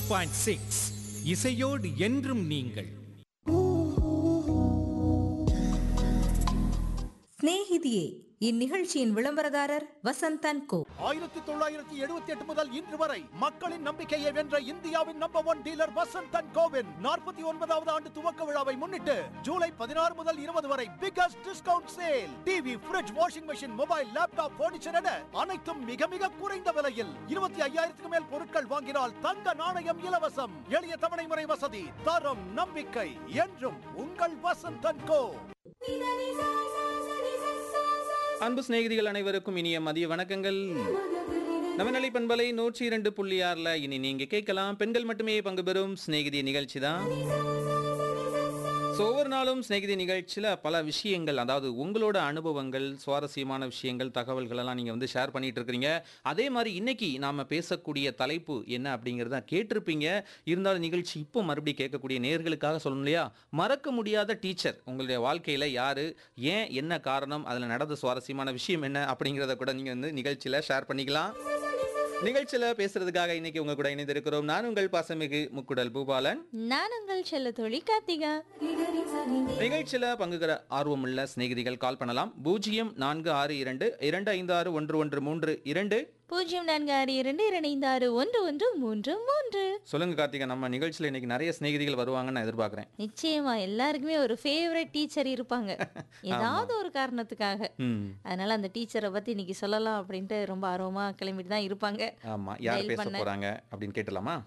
Point six இசையோடு என்றும் நீங்கள் சிநேகிதியே இந்நிகழ்ச்சியின் விளம்பரதாரர் வசந்தன் கோ ஆயிரத்தி தொள்ளாயிரத்தி எழுபத்தி எட்டு முதல் இன்று வரை மக்களின் நம்பிக்கையை வென்ற இந்தியாவின் நம்பர் ஒன் டீலர் வசந்தன் கோவின் நாற்பத்தி ஒன்பதாவது ஆண்டு துவக்க விழாவை முன்னிட்டு ஜூலை பதினாறு முதல் இருபது வரை biggest discount sale TV fridge washing machine mobile laptop furniture என அனைத்தும் மிக மிக குறைந்த விலையில் இருபத்தி ஐயாயிரத்துக்கு மேல் பொருட்கள் வாங்கினால் தங்க நாணயம் இலவசம் எளிய தவணை முறை வசதி தரம் நம்பிக்கை என்றும் உங்கள் வசந்தன் கோ அன்பு சிநேகிதிகள் அனைவருக்கும் இனிய மதிய வணக்கங்கள் நவநிலை பண்பலை நூற்றி இரண்டு புள்ளி ஆறுல இனி நீங்க கேட்கலாம் பெண்கள் மட்டுமே பங்கு பெறும் சிநேகிதி நிகழ்ச்சி தான் ஸோ ஒவ்வொரு நாளும் சிநேகிதி நிகழ்ச்சியில் பல விஷயங்கள் அதாவது உங்களோட அனுபவங்கள் சுவாரஸ்யமான விஷயங்கள் தகவல்கள் எல்லாம் நீங்கள் வந்து ஷேர் பண்ணிட்டு இருக்கிறீங்க அதே மாதிரி இன்னைக்கு நாம் பேசக்கூடிய தலைப்பு என்ன அப்படிங்கிறத கேட்டிருப்பீங்க இருந்தாலும் நிகழ்ச்சி இப்போ மறுபடியும் கேட்கக்கூடிய நேர்களுக்காக சொல்லணும் இல்லையா மறக்க முடியாத டீச்சர் உங்களுடைய வாழ்க்கையில் யார் ஏன் என்ன காரணம் அதில் நடந்த சுவாரஸ்யமான விஷயம் என்ன அப்படிங்கிறத கூட நீங்கள் வந்து நிகழ்ச்சியில் ஷேர் பண்ணிக்கலாம் நிகழ்ச்சியில் பேசுறதுக்காக இன்னைக்கு உங்க கூட இணைந்திருக்கிறோம் நான் உங்கள் பாசமிகு முக்குடல் பூபாலன் நான் உங்கள் செல்ல தொழி கார்த்திகா நிகழ்ச்சியில பங்குகிற ஆர்வமுள்ள சிநேகிதிகள் கால் பண்ணலாம் பூஜ்ஜியம் நான்கு ஆறு இரண்டு இரண்டு ஐந்து ஆறு ஒன்று ஒன்று மூன்று இரண்டு பூஜ்ஜியம் நான்கு ஆறு இரண்டு இரண்டு ஆறு ஒன்று ஒன்று மூன்று மூன்று சொல்லுங்க கார்த்திகா நம்ம நிகழ்ச்சியில இன்னைக்கு நிறைய சிநேகிதிகள் வருவாங்கன்னு நான் எதிர்பார்க்கிறேன் நிச்சயமா எல்லாருக்குமே ஒரு ஃபேவரட் டீச்சர் இருப்பாங்க ஏதாவது ஒரு காரணத்துக்காக ம் அதனால அந்த டீச்சரை பத்தி இன்னைக்கு சொல்லலாம் அப்படின்ட்டு ரொம்ப ஆர்வமா கிளம்பிட்டு தான் இருப்பாங்க ஆமா யார் Dial பேச பண்ண. போறாங்க அப்படின்னு கேட்டலாமா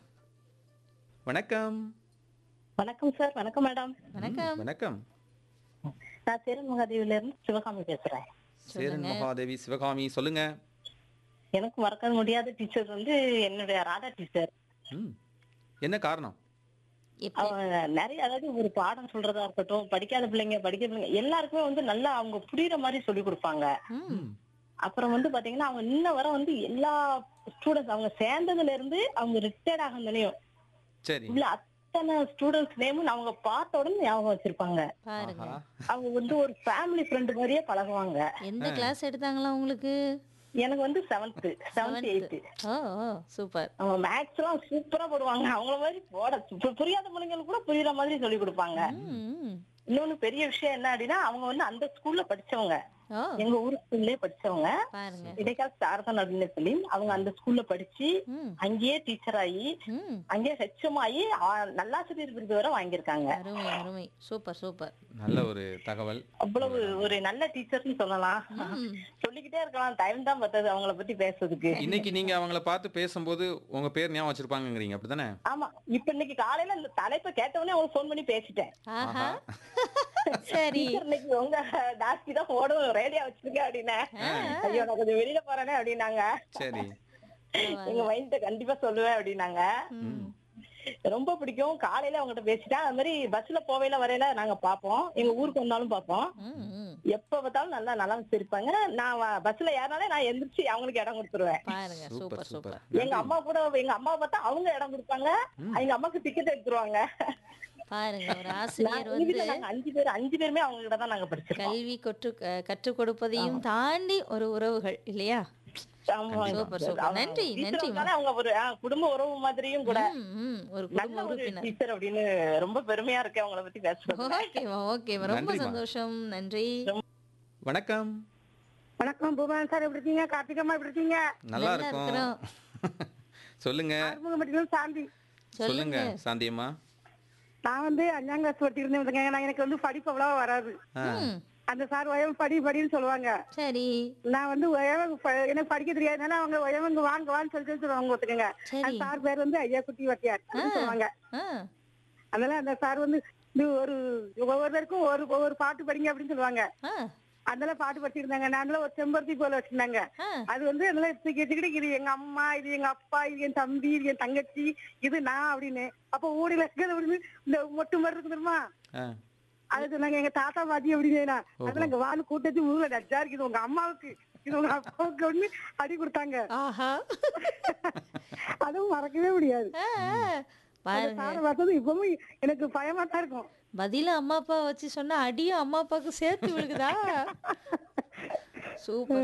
வணக்கம் வணக்கம் சார் வணக்கம் மேடம் வணக்கம் வணக்கம் நான் சேரன் மகாதேவில இருந்து சிவகாமி பேசுறேன் சேரன் மகாதேவி சிவகாமி சொல்லுங்க எனக்கு மறக்க முடியாத டீச்சர் வந்து என்னுடைய ராதா டீச்சர் ம் என்ன காரணம் எப்படி அவங்க நிறைய அதாவது ஒரு பாடம் சொல்றதா இருக்கட்டும் படிக்காத பிள்ளைங்க படிக்க பிள்ளைங்க எல்லாருக்குமே வந்து நல்லா அவங்க புரியுற மாதிரி சொல்லி கொடுப்பாங்க ம், அப்புறம் வந்து பாத்தீங்கன்னா அவங்க இன்ன வரை வந்து எல்லா ஸ்டூடெண்ட்ஸ் அவங்க சேர்ந்ததுல இருந்து அவங்க ரிட்டையர்ட் ஆக நிலையும் சரி உள்ள அத்தனை ஸ்டூடெண்ட்ஸ் நேமும் அவங்க பார்த்த உடனே ஞாபகம் வச்சிருப்பாங்க பாருங்க ஆஹா. அவங்க வந்து ஒரு ஃபேமிலி ஃப்ரெண்ட் மாதிரியே பழகுவாங்க எந்த கிளாஸ் எடுத்தாங்களா உங்களுக்கு எனக்கு வந்து செவன்த் செவன்த் எயித்து ஓ ஓ சூப்பர் அவங்க மேக்ஸ் எல்லாம் சூப்பரா போடுவாங்க அவங்கள மாதிரி போட பு- புரியாத பிள்ளைங்களுக்கு கூட புரியுற மாதிரி சொல்லி கொடுப்பாங்க ம், இன்னொன்னு பெரிய விஷயம் என்ன அப்படின்னா அவங்க வந்து அந்த ஸ்கூல்ல படிச்சவங்க ஓ எங்க ஊர் ஸ்கூல்லே படிச்சவங்க பாருங்க இடைக்கால சாரதன் அப்படின்னு சொல்லி அவங்க அந்த ஸ்கூல்ல படிச்சு ம் அங்கேயே டீச்சர் ஆகி ம் அங்கேயே ஹெச்எம் ஆகி ஆ, நல்லாசிரியர் விருது வரை வாங்கியிருக்காங்க அருமை அருமை சூப்பர் சூப்பர் நல்ல ஒரு தகவல் அவ்வளவு ஒரு நல்ல டீச்சர்னு சொல்லலாம் ம் சொல்லிக்கிட்டே இருக்கலாம் டைம் தான் பத்தது அவங்கள பத்தி பேசுறதுக்கு இன்னைக்கு நீங்க அவங்கள பார்த்து பேசும்போது உங்க பேர் ஞாபகம் வச்சிருப்பாங்கங்கிறீங்க அப்படிதானே ஆமா இப்ப இன்னைக்கு காலையில இந்த தலைப்பை கேட்டவொடனே அவங்க ஃபோன் பண்ணி பேசிட்டேன் ஆஹா சரி டீச்சர் இன்னைக்கு உங்க டாஸ்கி தான் ஓடும் ரேடியோ வச்சிருக்க அப்படின்னா ஐயோ நான் கொஞ்சம் வெளியில போறேனே அப்படின்னாங்க சரி எங்க மைண்ட கண்டிப்பா சொல்லுவேன் அப்படின்னாங்க ம் ரொம்ப பிடிக்கும் காலையில அவங்ககிட்ட பேசிட்டேன் அது மாதிரி பஸ்ல போவையில வரையில நாங்க பாப்போம் எங்க ஊருக்கு வந்தாலும் பாப்போம் ம், ம். எப்ப பார்த்தாலும் நல்லா நல்லா வச்சிருப்பாங்க நான் வ- பஸ்ல ஏறினாலே நான் எந்திரிச்சு அவங்களுக்கு இடம் கொடுத்துருவேன் பாருங்க சூப்பர் சூப்பர் சூப்பர் சூப்பர் எங்க அம்மா கூட எங்க அம்மா பார்த்தா அவங்க இடம் கொடுப்பாங்க எங்க அம்மாக்கு டிக்கெட் எடுத்துருவாங்க பாருங்க ஒரு நான் ஆசிரியர் எங்க வந்து வீட்டுல நாங்க அஞ்சு பேர் அஞ்சு பேருமே அவங்க கிட்ட தான் நாங்க படிச்சிருக்கோம் கல்வி கொற்று க- கற்றுக் கொடுப்பதையும் தாண்டி ஒரு உறவுகள் இல்லையா ஆமா. Super, super. அவங்க நன்றி, teacher நன்றிம்மா. வந்தாலே அவங்க ஒரு ஆ, குடும்ப உறவு மாதிரியும் கூட ம், ம். ஒரு நல்ல குடும்ப ஒரு உறுப்பினர் டீச்சர் அப்படின்னு ரொம்ப பெருமையா இருக்கு அவங்கள பத்தி பேசுறது ஓகேவா ஓகேவா ரொம்ப நன்றிம்மா. சந்தோஷம் நன்றி வணக்கம் வணக்கம் பூபான் சார் எப்படி இருக்கீங்க கார்த்திகம்மா எப்படி இருக்கீங்க நல்லா நல்லா இருக்கும் சொல்லுங்க ஆறுமுகப்பட்டினம் சாந்தி சொல்லுங்க சாந்தியம்மா நான் வந்து அஞ்சாம் கிளாஸ் பட்டி இருந்தேன் நான் எனக்கு வந்து படிப்பு அவ்வளவா வராது ஆ, ம், அந்த சார் ஒயவன் படி படின்னு சொல்லுவாங்க சரி நான் வந்து ஒயவன் ப- எனக்கு படிக்க தெரியாதனால அவங்க ஒயவங்க வாங்க வான்னு சொல்லி சொல்லி சொல்லுவாங்க ஒத்துக்கங்க சரி அந்த சார் பேர் வந்து ஐயா குட்டி வட்டியார் அப்படின்னு சொல்லுவாங்க ஆ அதனால அந்த சார் வந்து இது ஒரு ஒவ்வொருத்தருக்கும் ஒரு ஒவ்வொரு பாட்டு படிங்க அப்படின்னு சொல்லுவாங்க ஆ அதனால பாட்டு படிச்சிருந்தாங்க நான்லாம் ஒரு செம்பருத்தி போல வச்சிருந்தாங்க ஆ அது வந்து அதெல்லாம் தூக்கி வச்சுக்கிட்டு இது எங்க அம்மா இது எங்க அப்பா இது என் தம்பி இது என் தங்கச்சி இது நான் அப்படின்னு அப்ப ஊடில இருக்கிறது அப்படின்னு இந்த மொட்டு மாதிரி இருக்கு தெரியுமா ஆ, அது சொன்னாங்க எங்க தாத்தா பாட்டி அப்படின்னு அதெல்லாம் எங்க வாழ கூட்டச்சு ஊர்ல நச்சா இருக்குது உங்க அம்மாவுக்கு இது உங்க அப்பாவுக்கு அப்படின்னு அடி கொடுத்தாங்க ஆஹா அதுவும் மறக்கவே முடியாது ஆ, அந்த பாருங்க சாரை பார்த்தது இப்பவும் எனக்கு பயமா தான் இருக்கும் பதில அம்மா அப்பா வச்சு சொன்னா அடியும் அம்மா அப்பாவுக்கு சேர்த்து விழுகுதா சூப்பர்